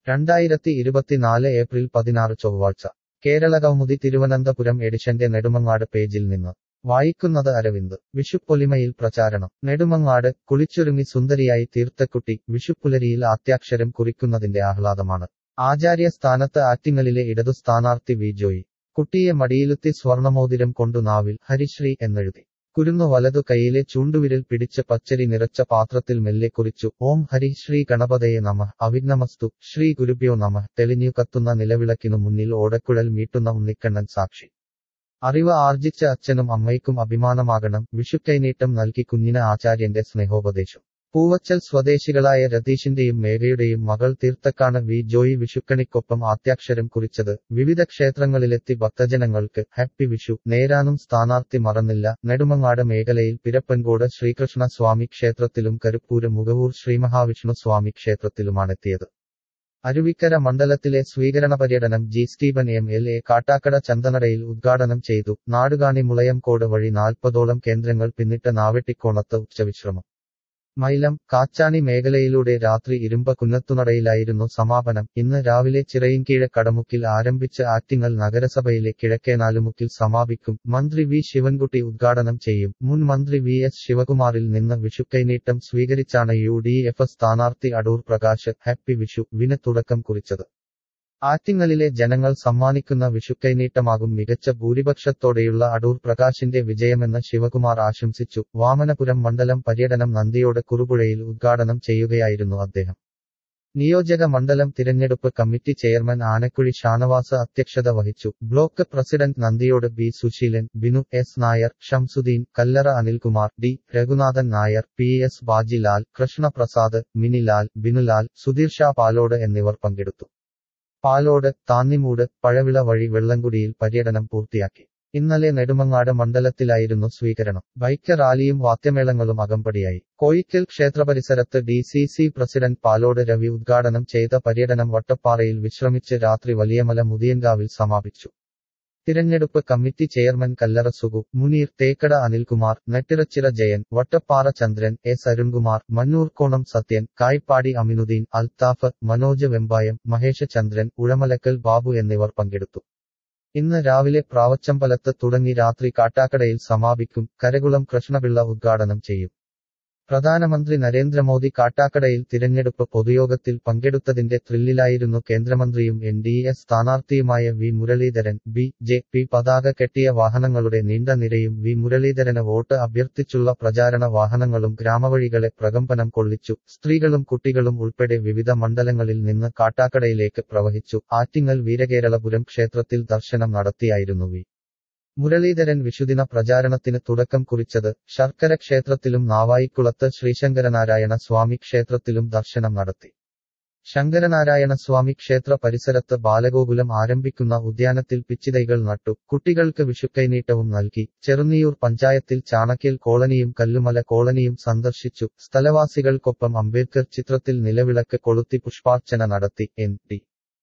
രണ്ടായിരത്തി ഇരുപത്തിനാല് ഏപ്രിൽ പതിനാറ് ചൊവ്വാഴ്ച കേരളകൗമുദി തിരുവനന്തപുരം എഡിഷന്റെ നെടുമങ്ങാട് പേജിൽ നിന്ന് വായിക്കുന്നത് അരവിന്ദ് വിഷുപ്പൊലിമയിൽ പ്രചാരണം നെടുമങ്ങാട് കുളിച്ചൊരുങ്ങി സുന്ദരിയായി തീർത്തക്കുട്ടി വിഷുപ്പുലരിയിൽ ആദ്യാക്ഷരം കുറിക്കുന്നതിന്റെ ആഹ്ലാദമാണ് ആചാര്യ സ്ഥാനത്ത് ആറ്റിങ്ങലിലെ ഇടതു സ്ഥാനാർത്ഥി വി ജോയി കുട്ടിയെ മടിയിലുത്തി സ്വർണമോതിരം കൊണ്ടു നാവിൽ ഹരിശ്രീ എന്നെഴുതി കുരുന്നു വലതു കൈയിലെ ചൂണ്ടുവിരൽ പിടിച്ച് പച്ചരി നിറച്ച പാത്രത്തിൽ മെല്ലെ കുറിച്ചു ഓം ഹരി ശ്രീ ഗണപതയെ നമ അവിഘ്നമസ്തു ശ്രീ ഗുരുഭ്യോ നമ തെളിഞ്ഞു കത്തുന്ന നിലവിളക്കിനു മുന്നിൽ ഓടക്കുഴൽ മീട്ടുന്ന ഉണ്ണിക്കണ്ണൻ സാക്ഷി അറിവ് ആർജിച്ച അച്ഛനും അമ്മയ്ക്കും അഭിമാനമാകണം വിഷുക്കൈനീട്ടം നൽകി കുഞ്ഞിന് ആചാര്യന്റെ സ്നേഹോപദേശം പൂവച്ചൽ സ്വദേശികളായ രതീഷിന്റെയും മേഘയുടെയും മകൾ തീർത്ഥക്കാണ് വി ജോയി വിഷുക്കണിക്കൊപ്പം ആദ്യാക്ഷരം കുറിച്ചത് വിവിധ ക്ഷേത്രങ്ങളിലെത്തി ഭക്തജനങ്ങൾക്ക് ഹാപ്പി വിഷു നേരാനും സ്ഥാനാർത്ഥി മറന്നില്ല നെടുമങ്ങാട് മേഖലയിൽ പിരപ്പൻകോട് ശ്രീകൃഷ്ണ സ്വാമി ക്ഷേത്രത്തിലും കരുപ്പൂര് മുഖവൂർ ശ്രീമഹാവിഷ്ണു സ്വാമി ക്ഷേത്രത്തിലുമാണെത്തിയത് അരുവിക്കര മണ്ഡലത്തിലെ സ്വീകരണ പര്യടനം G Steven M L A Kattakada ചന്തനടയിൽ ഉദ്ഘാടനം ചെയ്തു നാടുകാണി മുളയംകോട് വഴി നാൽപ്പതോളം കേന്ദ്രങ്ങൾ പിന്നിട്ട നാവെട്ടിക്കോണത്ത് ഉച്ചവിശ്രമം മൈലം കാച്ചാണി മേഖലയിലൂടെ രാത്രി ഇരുമ്പ കുന്നത്തുനടയിലായിരുന്നു സമാപനം ഇന്ന് രാവിലെ ചിറയിൻകീഴ കടമുക്കിൽ ആരംഭിച്ച് ആറ്റിങ്ങൽ നഗരസഭയിലെ കിഴക്കേനാലുമുക്കിൽ സമാപിക്കും മന്ത്രി വി ശിവൻകുട്ടി ഉദ്ഘാടനം ചെയ്യും മുൻ മന്ത്രി വി എസ് ശിവകുമാറിൽ നിന്ന് വിഷുക്കൈനീട്ടം സ്വീകരിച്ചാണ് യു ഡി എഫ് സ്ഥാനാർത്ഥി അടൂർ പ്രകാശ് ഹാപ്പി വിഷു വിന് തുടക്കം കുറിച്ചത് ആറ്റിങ്ങലിലെ ജനങ്ങൾ സമ്മാനിക്കുന്ന വിഷുക്കൈനീട്ടമാകും മികച്ച ഭൂരിപക്ഷത്തോടെയുള്ള അടൂർ പ്രകാശിന്റെ വിജയമെന്ന് ശിവകുമാർ ആശംസിച്ചു വാമനപുരം മണ്ഡലം പര്യടനം നന്ദിയോട് കുറുപുഴയിൽ ഉദ്ഘാടനം ചെയ്യുകയായിരുന്നു അദ്ദേഹം നിയോജക മണ്ഡലം തിരഞ്ഞെടുപ്പ് കമ്മിറ്റി ചെയർമാൻ ആനക്കുഴി ഷാനവാസ് അധ്യക്ഷത വഹിച്ചു block president Nandiyode B Suseelan Binu S Nair Shamsuddin Kallara Anilkumar D Raghunathan Nair P S Bajilal Krishnaprasad Minilal Binulal Sudheer Shah Palode എന്നിവർ പങ്കെടുത്തു പാലോട് താന്നിമൂട് പഴവിള വഴി വെള്ളംകുടിയിൽ പര്യടനം പൂർത്തിയാക്കി ഇന്നലെ നെടുമങ്ങാട് മണ്ഡലത്തിലായിരുന്നു സ്വീകരണം ബൈക്ക് റാലിയും വാദ്യമേളങ്ങളും അകമ്പടിയായി കോയിക്കൽ ക്ഷേത്രപരിസരത്ത് D C C president Palode Ravi ഉദ്ഘാടനം ചെയ്ത പര്യടനം വട്ടപ്പാറയിൽ വിശ്രമിച്ച് രാത്രി വലിയമല മുതിയൻകാവിൽ സമാപിച്ചു തിരഞ്ഞെടുപ്പ് committee chairman Kallara Sugu Muneer Thekkada Anilkumar Nettirachira Jayan Vattappara Chandran S Arunkumar Mannoorkonam Sathyan Kaipadi Aminuddin Althaf Manoj Vembayam Mahesh Chandran Uzhamalakkal Babu എന്നിവർ പങ്കെടുത്തു ഇന്ന് രാവിലെ പ്രാവച്ചമ്പലത്ത് തുടങ്ങി രാത്രി കാട്ടാക്കടയിൽ സമാപിക്കും കരകുളം കൃഷ്ണപിള്ള ഉദ്ഘാടനം ചെയ്യും പ്രധാനമന്ത്രി നരേന്ദ്രമോദി കാട്ടാക്കടയിൽ തിരഞ്ഞെടുപ്പ് പൊതുയോഗത്തിൽ പങ്കെടുത്തതിന്റെ ത്രില്ലിലായിരുന്നു കേന്ദ്രമന്ത്രിയും എൻ ഡി എ സ്ഥാനാർത്ഥിയുമായ V Muraleedharan B J P പതാക കെട്ടിയ വാഹനങ്ങളുടെ നീണ്ട നിരയും വി മുരളീധരന് വോട്ട് അഭ്യർത്ഥിച്ചുള്ള പ്രചാരണ വാഹനങ്ങളും ഗ്രാമവഴികളെ പ്രകമ്പനം കൊള്ളിച്ചു സ്ത്രീകളും കുട്ടികളും ഉൾപ്പെടെ വിവിധ മണ്ഡലങ്ങളിൽ നിന്ന് കാട്ടാക്കടയിലേക്ക് പ്രവഹിച്ചു ആറ്റിങ്ങൽ വീരകേരളപുരം ക്ഷേത്രത്തിൽ ദർശനം നടത്തിയായിരുന്നു വി മുരളീധരൻ വിഷുദിന പ്രചാരണത്തിന് തുടക്കം കുറിച്ചത് ശർക്കര ക്ഷേത്രത്തിലും നാവായിക്കുളത്ത് ശ്രീശങ്കരനാരായണ സ്വാമി ക്ഷേത്രത്തിലും ദർശനം നടത്തി ശങ്കരനാരായണ സ്വാമി ക്ഷേത്ര പരിസരത്ത് ബാലഗോകുലം ആരംഭിക്കുന്ന ഉദ്യാനത്തിൽ പിച്ചിതൈകൾ നട്ടു കുട്ടികൾക്ക് വിഷുക്കൈനീട്ടവും നൽകി ചെറുന്നിയൂർ പഞ്ചായത്തിൽ ചാണക്യൽ കോളനിയും കല്ലുമല കോളനിയും സന്ദർശിച്ചു സ്ഥലവാസികൾക്കൊപ്പം അംബേദ്കർ ചിത്രത്തിൽ നിലവിളക്ക് കൊളുത്തി പുഷ്പാർച്ചന നടത്തി എൻ ടി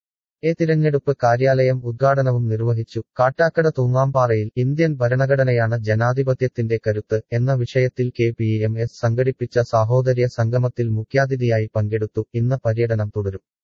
എ തിരഞ്ഞെടുപ്പ് കാര്യാലയം ഉദ്ഘാടനവും നിർവഹിച്ചു കാട്ടാക്കട തൂങ്ങാമ്പാറയിൽ ഇന്ത്യൻ ഭരണഘടനയാണ് ജനാധിപത്യത്തിന്റെ കരുത്ത് എന്ന വിഷയത്തിൽ കെ പി എം എസ് സംഘടിപ്പിച്ച സാഹോദര്യ സംഗമത്തിൽ മുഖ്യാതിഥിയായി പങ്കെടുത്തു ഇന്ന് പര്യടനം തുടരും